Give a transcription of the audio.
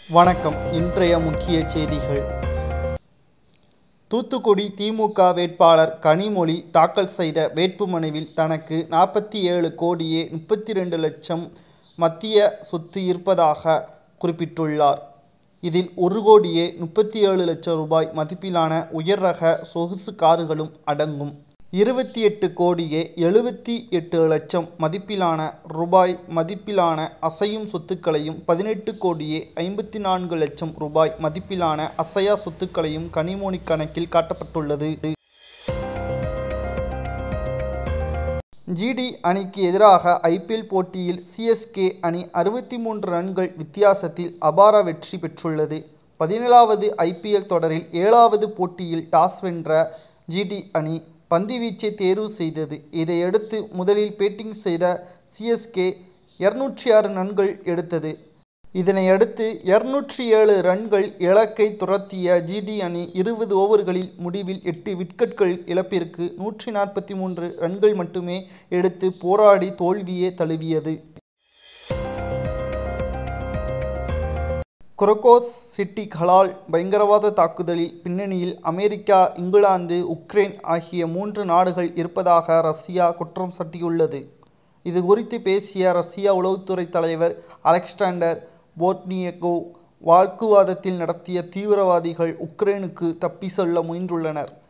வணக்கம் இன்றைய முக்கிய செய்திகள் தூத்துக்குடி திமுக வேட்பாளர் கனிமொழி தாக்கல் செய்த வேட்புமனுவில் தனக்கு நாற்பத்தி ஏழு கோடியே முப்பத்தி ரெண்டு லட்சம் மத்திய சொத்து இருப்பதாக குறிப்பிட்டுள்ளார் இதில் ஒரு கோடியே முப்பத்தி ஏழு லட்சம் ரூபாய் மதிப்பிலான உயர் ரக சொகுசு கார்களும் அடங்கும் இருபத்தி எட்டு கோடியே எழுபத்தி எட்டு லட்சம் மதிப்பிலான ரூபாய் மதிப்பிலான அசையும் சொத்துக்களையும் பதினெட்டு கோடியே ஐம்பத்தி நான்கு லட்சம் ரூபாய் மதிப்பிலான அசையா சொத்துக்களையும் கனிமொழி கணக்கில் காட்டப்பட்டுள்ளது ஜிடி அணிக்கு எதிராக ஐபிஎல் போட்டியில் சிஎஸ்கே அணி அறுபத்தி மூன்று ரன்கள் வித்தியாசத்தில் அபார வெற்றி பெற்றுள்ளது பதினேழாவது ஐபிஎல் தொடரில் ஏழாவது போட்டியில் டாஸ் வென்ற ஜிடி அணி பந்துவீச்சை தேர்வு செய்தது இதையடுத்து முதலில் பேட்டிங் செய்த சிஎஸ்கே இருநூற்றி ஆறு ரன்கள் எடுத்தது இதனையடுத்து இருநூற்றி ஏழு ரன்கள் இலக்கை துரத்திய ஜிடி அணி இருபது ஓவர்களில் முடிவில் எட்டு விக்கெட்கள் இழப்பிற்கு நூற்றி நாற்பத்தி மூன்று ரன்கள் மட்டுமே எடுத்து போராடி தோல்வியே தழுவியது குரகோஸ் சிட்டி கலால் பயங்கரவாத தாக்குதலில் பின்னணியில் அமெரிக்கா இங்கிலாந்து உக்ரைன் ஆகிய மூன்று நாடுகள் இருப்பதாக ரஷ்யா குற்றம் சாட்டியுள்ளது இது குறித்து பேசிய ரஷ்யா உளவுத்துறை தலைவர் அலெக்சாண்டர் போர்ட்னியகோ வாக்குவாதத்தில் நடத்திய தீவிரவாதிகள் உக்ரைனுக்கு தப்பி செல்ல முயன்றுள்ளனர்